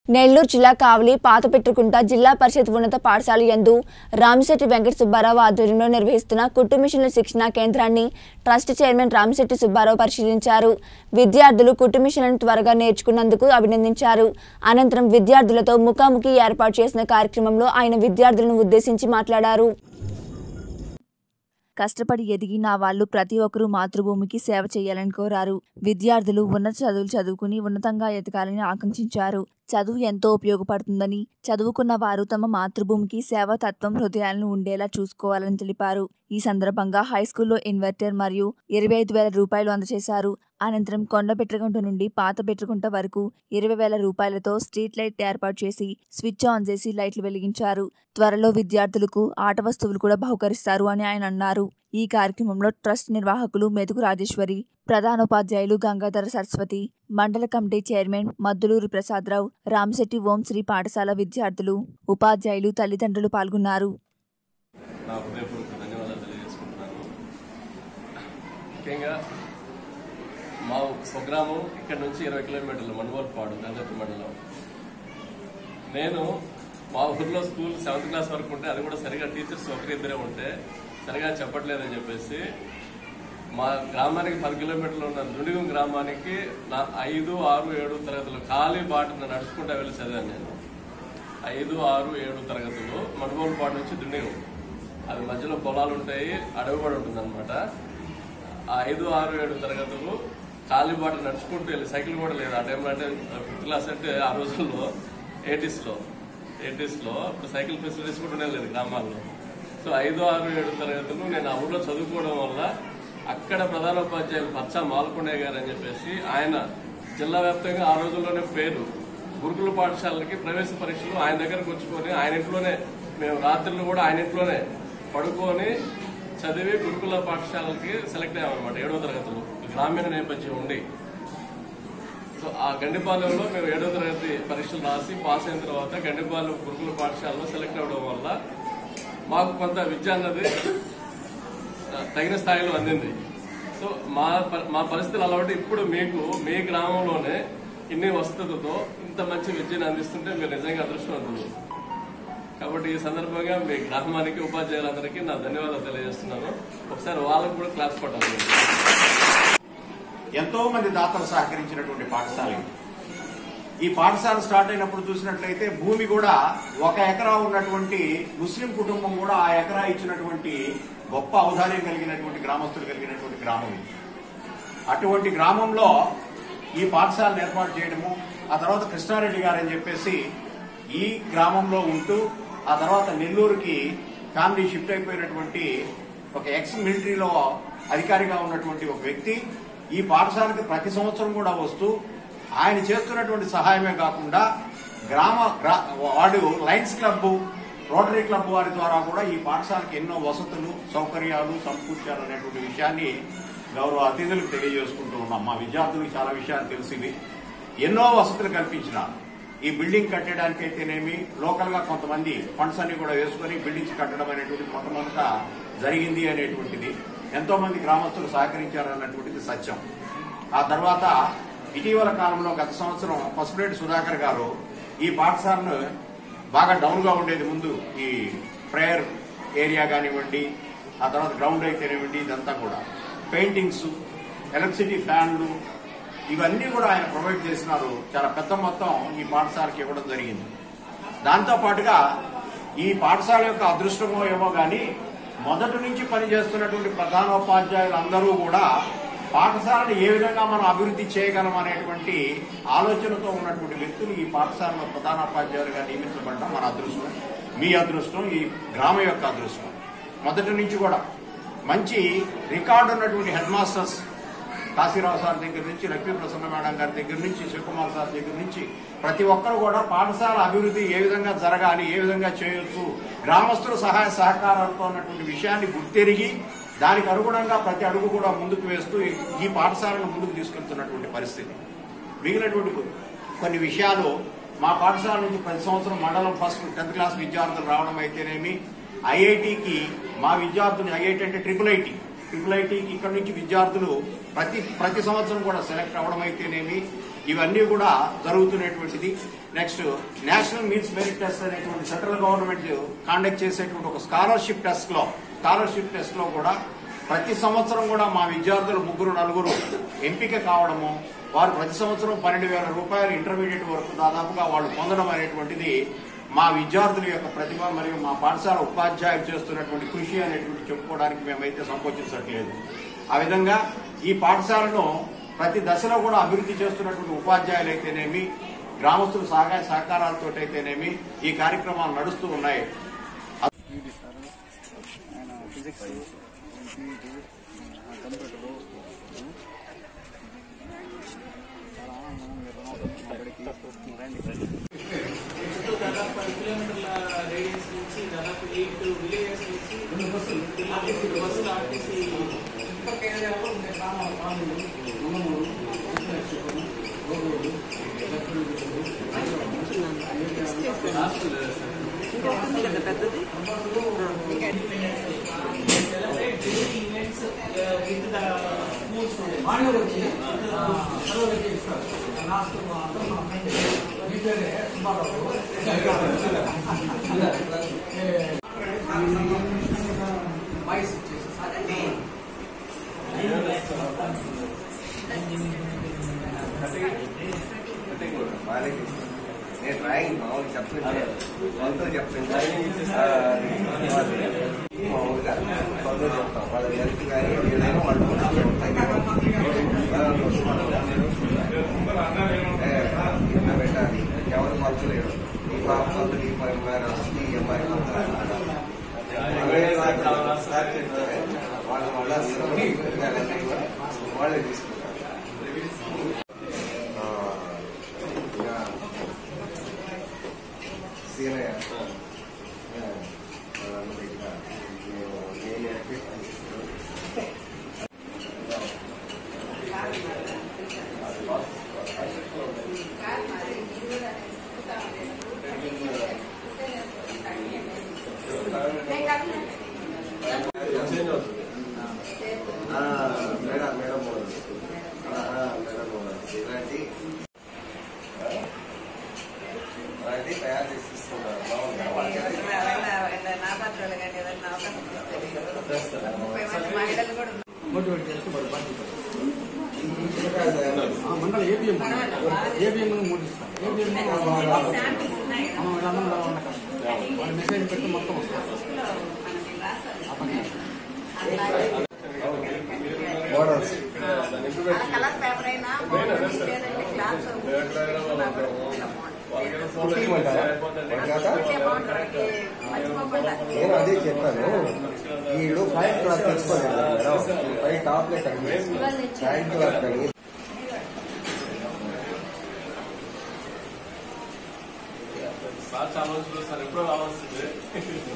నెల్లూరు జిల్లా కావలి పాతపెట్టుకుంట జిల్లా పరిషత్ ఉన్నత పాఠశాల యందు రామిశెట్టి వెంకట సుబ్బారావు ఆధ్వర్యంలో నిర్వహిస్తున్న కుట్టు మిషన్ల శిక్షణా కేంద్రాన్ని ట్రస్ట్ చైర్మన్ రామిశెట్టి సుబ్బారావు పరిశీలించారు విద్యార్థులు కుట్టు మిషన్లను త్వరగా నేర్చుకున్నందుకు అభినందించారు అనంతరం విద్యార్థులతో ముఖాముఖి ఏర్పాటు చేసిన కార్యక్రమంలో ఆయన విద్యార్థులను ఉద్దేశించి మాట్లాడారు కష్టపడి ఎదిగిన వాళ్ళు ప్రతి ఒక్కరూ మాతృభూమికి సేవ చేయాలని కోరారు విద్యార్థులు ఉన్నత చదువులు చదువుకుని ఉన్నతంగా ఎదగాలని ఆకాంక్షించారు చదువు ఎంతో ఉపయోగపడుతుందని చదువుకున్న వారు తమ మాతృభూమికి సేవా తత్వం హృదయాలను ఉండేలా చూసుకోవాలని తెలిపారు ఈ సందర్భంగా హై స్కూల్లో ఇన్వర్టర్ మరియు ఇరవై ఐదు వేల రూపాయలు అందజేశారు అనంతరం కొండ పెట్టుకుంట నుండి పాత పెట్టుకుంట వరకు ఇరవై వేల రూపాయలతో స్ట్రీట్ లైట్ ఏర్పాటు చేసి స్విచ్ ఆన్ చేసి లైట్లు వెలిగించారు త్వరలో విద్యార్థులకు ఆట వస్తువులు కూడా బహుకరిస్తారు అని ఆయన అన్నారు ఈ కార్యక్రమంలో ట్రస్ట్ నిర్వాహకులు మెతుకు రాజేశ్వరి ప్రధానోపాధ్యాయులు గంగాధర సరస్వతి మండల కమిటీ చైర్మన్ మద్దులూరి ప్రసాదరావు రామశెట్టి ఓంశ్రీ పాఠశాల విద్యార్థులు ఉపాధ్యాయులు తల్లిదండ్రులు పాల్గొన్నారు నా హృదయపూర్వక ధన్యవాదాలు తెలియజేసుకుంటున్నాను ముఖ్యంగా మా స్వగ్రామం ఇక్కడ నుంచి ఇరవై కిలోమీటర్లు మనుగోలుపాడు గంగత్తి మండలం నేను మా ఊర్లో స్కూల్ సెవెంత్ క్లాస్ వరకు ఉంటే అది కూడా సరిగా టీచర్స్ ఒకరిద్దరే ఉంటే సరిగా చెప్పట్లేదని చెప్పేసి మా గ్రామానికి పది కిలోమీటర్లు ఉన్న దుడిగం గ్రామానికి నా ఐదు ఆరు ఏడు తరగతులు ఖాళీ బాటను నడుచుకుంటూ వెళ్ళి చదివాను నేను ఐదు ఆరు ఏడు తరగతులు మనుగోలుపాడు నుంచి దుండిగం అది మధ్యలో పొలాలు ఉంటాయి అడవి కూడా ఉంటుంది అనమాట ఆ ఐదు ఆరు ఏడు తరగతులు కాలిబాట నడుచుకుంటూ వెళ్ళి సైకిల్ కూడా లేదు ఆ టైంలో అంటే ఫిఫ్త్ క్లాస్ అంటే ఆ రోజుల్లో ఎయిటీస్లో ఎయిటీస్లో అప్పుడు సైకిల్ ఫెసిలిటీస్ కూడా ఉండేది లేదు గ్రామాల్లో సో ఐదు ఆరు ఏడు తరగతులు నేను ఆ ఊళ్ళో చదువుకోవడం వల్ల అక్కడ ప్రధానోపాధ్యాయులు పచ్చా మాల్కొండయ్య గారు అని చెప్పేసి ఆయన జిల్లా వ్యాప్తంగా ఆ రోజుల్లోనే పేరు గురుకుల పాఠశాలకి ప్రవేశ పరీక్షలు ఆయన దగ్గరకు వచ్చుకొని ఆయన ఇంట్లోనే మేము రాత్రులు కూడా ఆయన ఇంట్లోనే పడుకొని చదివి గురుకుల పాఠశాలకి సెలెక్ట్ అయ్యామన్నమాట ఏడో తరగతులు గ్రామీణ నేపథ్యం ఉండి సో ఆ గండిపాలెంలో మేము ఏడో తరగతి పరీక్షలు రాసి పాస్ అయిన తర్వాత గండిపాలెం గురుకుల పాఠశాలలో సెలెక్ట్ అవ్వడం వల్ల మాకు కొంత విద్య అన్నది ఆ, తగిన స్థాయిలో అందింది సో మా ప- మా పరిస్థితులు అలవాటు ఇప్పుడు మీకు మీ గ్రామంలోనే ఇన్ని వసతులతో ఇంత మంచి విద్యను అందిస్తుంటే మీరు నిజంగా అదృష్టవంతులు కాబట్టి ఈ సందర్భంగా మీ గ్రామానికి ఉపాధ్యాయులందరికీ నా ధన్యవాదాలు తెలియజేస్తున్నాను ఒకసారి వాళ్ళకు కూడా క్లాస్ పట్టాలి ఎంతో మంది దాతలు సహకరించినటువంటి పాఠశాల ఇది. ఈ పాఠశాల స్టార్ట్ అయినప్పుడు చూసినట్లయితే భూమి కూడా ఒక ఎకరా ఉన్నటువంటి ముస్లిం కుటుంబం కూడా ఆ ఎకరా ఇచ్చినటువంటి గొప్ప ఔదార్యం కలిగినటువంటి గ్రామస్తులు కలిగినటువంటి గ్రామం ఇది అటువంటి గ్రామంలో ఈ పాఠశాలను ఏర్పాటు చేయడము ఆ తర్వాత కృష్ణారెడ్డి గారు అని చెప్పేసి ఈ గ్రామంలో ఉంటూ ఆ తర్వాత నెల్లూరుకి ఫ్యామిలీ షిఫ్ట్ అయిపోయినటువంటి ఒక ఎక్స్ మిలిటరీలో అధికారిగా ఉన్నటువంటి ఒక వ్యక్తి ఈ పాఠశాలకు ప్రతి సంవత్సరం కూడా వస్తూ ఆయన చేస్తున్నటువంటి సహాయమే కాకుండా గ్రామ గ్రా- వాడు లయన్స్ క్లబ్ రోటరీ క్లబ్ వారి ద్వారా కూడా ఈ పాఠశాలకు ఎన్నో వసతులు సౌకర్యాలు సమకూర్చారు అనేటువంటి విషయాన్ని గౌరవ అతిథులకు తెలియజేసుకుంటూ ఉన్నాం మా విద్యార్థులకు చాలా విషయాలు తెలిసివి ఎన్నో వసతులు కల్పించినారు ఈ బిల్డింగ్ కట్టడానికైతేనేమి లోకల్ గా కొంతమంది ఫండ్స్ అన్ని కూడా వేసుకుని బిల్డింగ్స్ కట్టడం అనేటువంటి మొట్టమొదట జరిగింది అనేటువంటిది ఎంతో మంది గ్రామస్తులు సహకరించారు అన్నటువంటిది సత్యం ఆ తర్వాత ఇటీవల కాలంలో గత సంవత్సరం పసుపులేటి సుధాకర్ గారు ఈ పాఠశాలను బాగా డౌన్ గా ఉండేది ముందు ఈ ప్రేయర్ ఏరియా కానివ్వండి ఆ తర్వాత గ్రౌండ్ అయితేనేవ్వండి ఇదంతా కూడా పెయింటింగ్స్ ఎలక్ట్రిసిటీ ఫ్యాన్లు ఇవన్నీ కూడా ఆయన ప్రొవైడ్ చేసినారు చాలా పెద్ద మొత్తం ఈ పాఠశాలకి ఇవ్వడం జరిగింది దాంతో పాటుగా ఈ పాఠశాల యొక్క అదృష్టమో ఏమో గాని మొదటి నుంచి పనిచేస్తున్నటువంటి ప్రధానోపాధ్యాయులందరూ కూడా పాఠశాలను ఏ విధంగా మనం అభివృద్ధి చేయగలం అనేటువంటి ఆలోచనతో ఉన్నటువంటి వ్యక్తులు ఈ పాఠశాలలో ప్రధానోపాధ్యాయులుగా నియమించబడడం మన అదృష్టం మీ అదృష్టం ఈ గ్రామం యొక్క అదృష్టం మొదటి నుంచి కూడా మంచి రికార్డు ఉన్నటువంటి హెడ్ మాస్టర్స్ కాశీరావు సార్ దగ్గర నుంచి లక్ష్మీ ప్రసన్న మేడం గారి దగ్గర నుంచి శివకుమార్ సార్ దగ్గర నుంచి ప్రతి ఒక్కరు కూడా పాఠశాల అభివృద్ధి ఏ విధంగా జరగాలి ఏ విధంగా చేయొచ్చు గ్రామస్తుల సహాయ సహకారాలతో ఉన్నటువంటి విషయాన్ని గుర్తెరిగి దానికి అనుగుణంగా ప్రతి అడుగు కూడా ముందుకు వేస్తూ ఈ- ఈ పాఠశాలను ముందుకు తీసుకెళ్తున్నటువంటి పరిస్థితి మిగిలినటువంటి కొ- కొన్ని విషయాలు మా పాఠశాల నుంచి ప్రతి సంవత్సరం మండలం ఫస్ట్ టెన్త్ క్లాస్ విద్యార్థులు రావడం అయితేనేమి ఐఐటికి మా విద్యార్థులు ఐఐటి అంటే ట్రిపుల్ ఐటి ట్రిపుల్ ఐటీకి ఇక్కడ నుంచి విద్యార్థులు ప్రతి ప్రతి సంవత్సరం కూడా సెలెక్ట్ అవ్వడం అయితేనేమి ఇవన్నీ కూడా జరుగుతున్నటువంటిది next national means merit test అనేటువంటి సెంట్రల్ గవర్నమెంట్ కాండక్ట్ చేసేటువంటి ఒక స్కాలర్షిప్ టెస్ట్ లో స్కాలర్షిప్ టెస్ట్ లో కూడా ప్రతి సంవత్సరం కూడా మా విద్యార్థులు ముగ్గురు నలుగురు ఎంపిక కావడము వారు ప్రతి సంవత్సరం పన్నెండు వేల రూపాయలు ఇంటర్మీడియట్ వరకు దాదాపుగా వాళ్ళు పొందడం అనేటువంటిది మా విద్యార్థుల యొక్క ప్రతిభ మరియు మా పాఠశాల ఉపాధ్యాయులు చేస్తున్నటువంటి కృషి అనేటువంటి చెప్పుకోవడానికి మేమైతే సంకోచించట్లేదు ఆ విధంగా ఈ పాఠశాలను ప్రతి దశలో కూడా అభివృద్ధి చేస్తున్నటువంటి ఉపాధ్యాయులు అయితేనేమి గ్రామస్తుల సహాయ సహకారాలతో అయితేనేమి ఈ కార్యక్రమాలు నడుస్తూ ఉన్నాయి ఈడీ సార్ ఆయన ఫిజిక్స్ ఈటీ కంప్యూటరు చాలా ఆనందంగా మీరు రావడం మా బడికి రండి చుట్టూ దాదాపు పది కిలోమీటర్ల రేడియస్ నుంచి దాదాపు ఎయిట్ విలేజెస్ నుంచి ఆర్టీసీ బస్సులు ఆర్టీసీ ఇంకొక ఏరియాలో ఉండే గ్రామాలు celebrate daily events with the schools morning వచ్చి లాస్ట్ వాయిస్ ఇచ్చేసి నేను డ్రాయింగ్ మామూలుగా చెప్తుంటే వాళ్ళతో చెప్తుంటే మామూలుగా వాళ్ళతో చెప్తాం వాళ్ళ హెల్త్ కానీ ఏదైనా వాళ్ళు ఇంట్లో పెట్టాలి ఎవరు పంచలేరు ఈ పాప పంతులు ఈ పని రాసి ఈ అమ్మాయి వాళ్ళు మళ్ళీ వాళ్ళే తీసుకుంటారు సీనయ్య చేంజ్ అవుతుంది మేడం మేడం మేడం ఇలాంటి అలాంటి తయారు చేసి తీసుకుంటారు బాగుంది వాళ్ళకి మోటివేట్ చేస్తూ వాళ్ళు మండల ఏబిఎం ఏబిఎం మోటిస్తాం ఏబిఎం రన్నంలో ఉండకండి వాళ్ళు మెసేజ్ పెట్టి మొత్తం వస్తారు ఆ పని మోడల్స్ దాన్ని ఇంప్లిమెంట్ కలర్ పేపర్ అయినా లేదంటే క్లాస్ వాళ్ళకి కుట్టియమంటారా? బాగుంటుంది మర్చిపోకుండా నేను అదే చెప్పాను వీళ్ళు ఫైవ్ క్లాస్ తెచ్చుకోలేదు మేడం ఫైవ్ టాప్లెట్ అని ఫైవ్ క్లాస్ అని సార్ చాలా రోజులు సార్ ఎప్పుడో రావాల్సింది